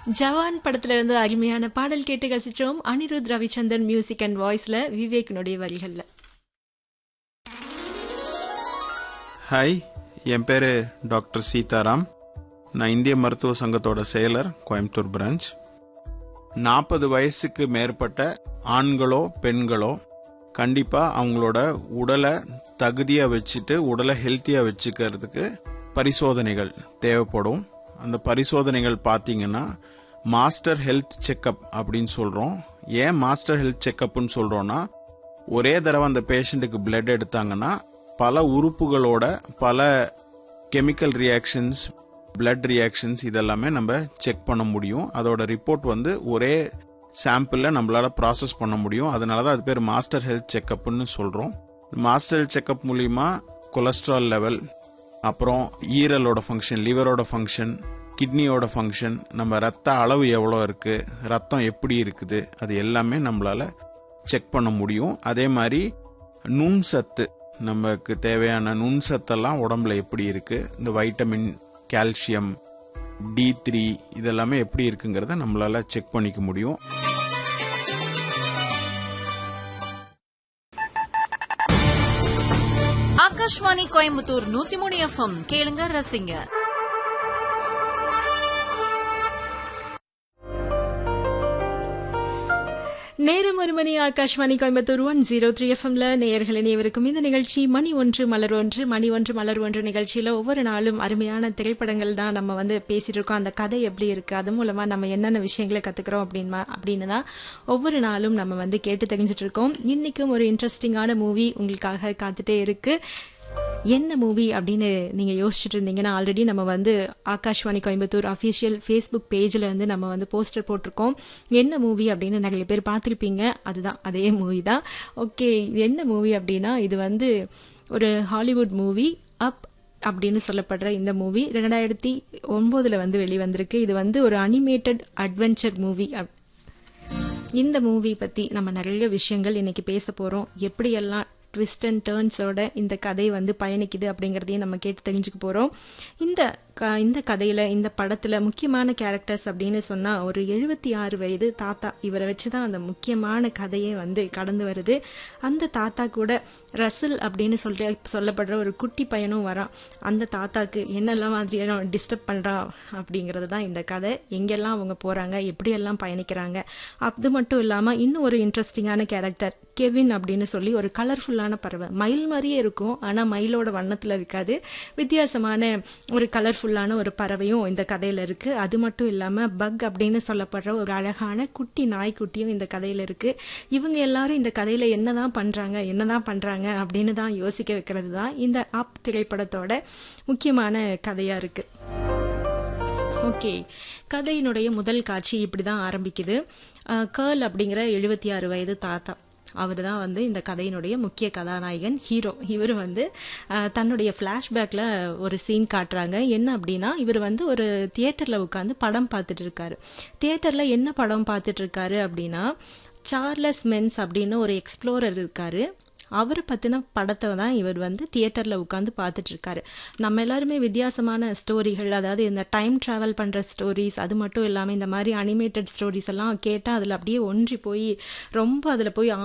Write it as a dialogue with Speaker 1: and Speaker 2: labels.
Speaker 1: ஜவான் படத்துல இருந்து அருமையான பாடல் கேட்டு கசிச்சோம் அனிருத் ரவிச்சந்திரன் மியூசிக் அண்ட் வாய்ஸ்ல விவேக்கினுடைய வரிகள்ல
Speaker 2: ஹாய் என் பேர் டாக்டர் சீதாராம் நான் இந்திய மருத்துவ சங்கத்தோட செயலர் கோயம்புத்தூர் பிரான்ச் நாற்பது வயசுக்கு மேற்பட்ட ஆண்களோ பெண்களோ கண்டிப்பாக அவங்களோட உடலை தகுதியாக வச்சுட்டு உடலை ஹெல்த்தியாக வச்சுக்கிறதுக்கு பரிசோதனைகள் தேவைப்படும் அந்த பரிசோதனைகள் பார்த்தீங்கன்னா மாஸ்டர் ஹெல்த் செக்கப் அப்படின்னு சொல்கிறோம் ஏன் மாஸ்டர் ஹெல்த் செக்கப்னு சொல்கிறோன்னா ஒரே தடவை அந்த பேஷண்ட்டுக்கு பிளட் எடுத்தாங்கன்னா பல உறுப்புகளோட பல கெமிக்கல் ரியாக்ஷன்ஸ் பிளட் ரியாக்ஷன்ஸ் இதெல்லாமே நம்ம செக் பண்ண முடியும் அதோட ரிப்போர்ட் வந்து ஒரே சாம்பிளில் நம்மளால ப்ராசஸ் பண்ண முடியும் அதனால தான் அது பேர் மாஸ்டர் ஹெல்த் செக்கப்னு சொல்கிறோம் மாஸ்டர் ஹெல்த் செக்கப் மூலிமா கொலஸ்ட்ரால் லெவல் அப்புறம் ஈரலோட ஃபங்க்ஷன் லிவரோட ஃபங்க்ஷன் கிட்னியோட ஃபங்க்ஷன் நம்ம ரத்த அளவு எவ்வளோ இருக்கு ரத்தம் எப்படி இருக்குது அது எல்லாமே நம்மளால செக் பண்ண முடியும் அதே மாதிரி நுண் சத்து நமக்கு தேவையான நுண் சத்தெல்லாம் உடம்புல எப்படி இருக்கு இந்த வைட்டமின் கால்சியம் டி த்ரீ இதெல்லாமே எப்படி இருக்குங்கிறத நம்மளால செக் பண்ணிக்க முடியும்
Speaker 3: ஆகாஷ்வாணி கோயம்புத்தூர் நூத்தி மூணு எஃப்எம் கேளுங்க ரசிங்க
Speaker 1: நேரம் ஒரு மணி Akashvani Coimbatore one zero three எஃப்எம்ல நேயர்கள் இணையவிருக்கும் இந்த நிகழ்ச்சி மணி ஒன்று மலர் ஒன்று மணி ஒன்று மலர் ஒன்று நிகழ்ச்சியில ஒவ்வொரு நாளும் அருமையான திரைப்படங்கள் தான் நம்ம வந்து பேசிட்டு இருக்கோம் அந்த கதை எப்படி இருக்கு அது மூலமா நம்ம என்னென்ன விஷயங்களை கத்துக்கிறோம் அப்படின்னு அப்படின்னு தான் ஒவ்வொரு நாளும் நம்ம வந்து கேட்டு தெரிஞ்சிட்டு இருக்கோம் இன்னைக்கும் ஒரு இன்ட்ரெஸ்டிங்கான மூவி உங்களுக்காக காத்துட்டே இருக்கு என்ன மூவி அப்படின்னு நீங்கள் யோசிச்சுட்டு இருந்தீங்கன்னா ஆல்ரெடி நம்ம வந்து ஆகாஷ்வாணி கோயம்புத்தூர் அஃபிஷியல் ஃபேஸ்புக் பேஜில் வந்து நம்ம வந்து போஸ்டர் போட்டிருக்கோம் என்ன மூவி அப்படின்னு நிறைய பேர் பார்த்துருப்பீங்க அதுதான் அதே மூவி தான் ஓகே இது என்ன மூவி அப்படின்னா இது வந்து ஒரு ஹாலிவுட் மூவி அப் அப்படின்னு சொல்லப்படுற இந்த மூவி ரெண்டாயிரத்தி ஒம்போதில் வந்து வெளிவந்திருக்கு இது வந்து ஒரு அனிமேட்டட் அட்வென்ச்சர் மூவி இந்த மூவி பற்றி நம்ம நிறைய விஷயங்கள் இன்னைக்கு பேச போகிறோம் எப்படியெல்லாம் ட்விஸ்ட் அண்ட் டேர்ன்ஸோட இந்த கதை வந்து பயணிக்குது அப்படிங்கிறதையும் நம்ம கேட்டு தெரிஞ்சுக்க போகிறோம் இந்த க இந்த கதையில் இந்த படத்தில் முக்கியமான கேரக்டர்ஸ் அப்படின்னு சொன்னால் ஒரு எழுபத்தி ஆறு வயது தாத்தா இவரை வச்சு தான் அந்த முக்கியமான கதையே வந்து கடந்து வருது அந்த தாத்தா கூட ரசில் அப்படின்னு சொல்ற சொல்லப்படுற ஒரு குட்டி பையனும் வரான் அந்த தாத்தாக்கு என்னெல்லாம் மாதிரியான டிஸ்டர்ப் பண்ணுறான் அப்படிங்கிறது தான் இந்த கதை எங்கெல்லாம் அவங்க போகிறாங்க எப்படியெல்லாம் பயணிக்கிறாங்க அது மட்டும் இல்லாமல் இன்னும் ஒரு இன்ட்ரெஸ்டிங்கான கேரக்டர் கெவின் அப்படின்னு சொல்லி ஒரு கலர்ஃபுல்லான பறவை மயில் மாதிரியே இருக்கும் ஆனால் மயிலோட வண்ணத்தில் இருக்காது வித்தியாசமான ஒரு கலர்ஃபுல்லான ஒரு பறவையும் இந்த கதையில் இருக்குது அது மட்டும் இல்லாமல் பக் அப்படின்னு சொல்லப்படுற ஒரு அழகான குட்டி நாய்க்குட்டியும் இந்த கதையில் இருக்குது இவங்க எல்லாரும் இந்த கதையில் என்ன தான் பண்ணுறாங்க என்ன தான் பண்ணுறாங்க அப்படின்னு தான் யோசிக்க வைக்கிறது தான் இந்த அப் திரைப்படத்தோட முக்கியமான கதையாக இருக்குது ஓகே கதையினுடைய முதல் காட்சி இப்படி தான் ஆரம்பிக்குது கேர்ள் அப்படிங்கிற எழுபத்தி ஆறு வயது தாத்தா அவர் தான் வந்து இந்த கதையினுடைய முக்கிய கதாநாயகன் ஹீரோ இவர் வந்து தன்னுடைய ஃப்ளாஷ்பேக்கில் ஒரு சீன் காட்டுறாங்க என்ன அப்படின்னா இவர் வந்து ஒரு தியேட்டரில் உட்காந்து படம் பார்த்துட்டு இருக்காரு தியேட்டரில் என்ன படம் பார்த்துட்டு இருக்காரு அப்படின்னா சார்லஸ் மென்ஸ் அப்படின்னு ஒரு எக்ஸ்ப்ளோரர் இருக்காரு அவரை பற்றின படத்தை தான் இவர் வந்து தியேட்டரில் உட்காந்து பார்த்துட்டு இருக்காரு நம்ம எல்லாருமே வித்தியாசமான ஸ்டோரிகள் அதாவது இந்த டைம் ட்ராவல் பண்ணுற ஸ்டோரிஸ் அது மட்டும் இல்லாமல் இந்த மாதிரி அனிமேட்டட் ஸ்டோரிஸ் எல்லாம் கேட்டால் அதில் அப்படியே ஒன்றி போய் ரொம்ப அதில் போய்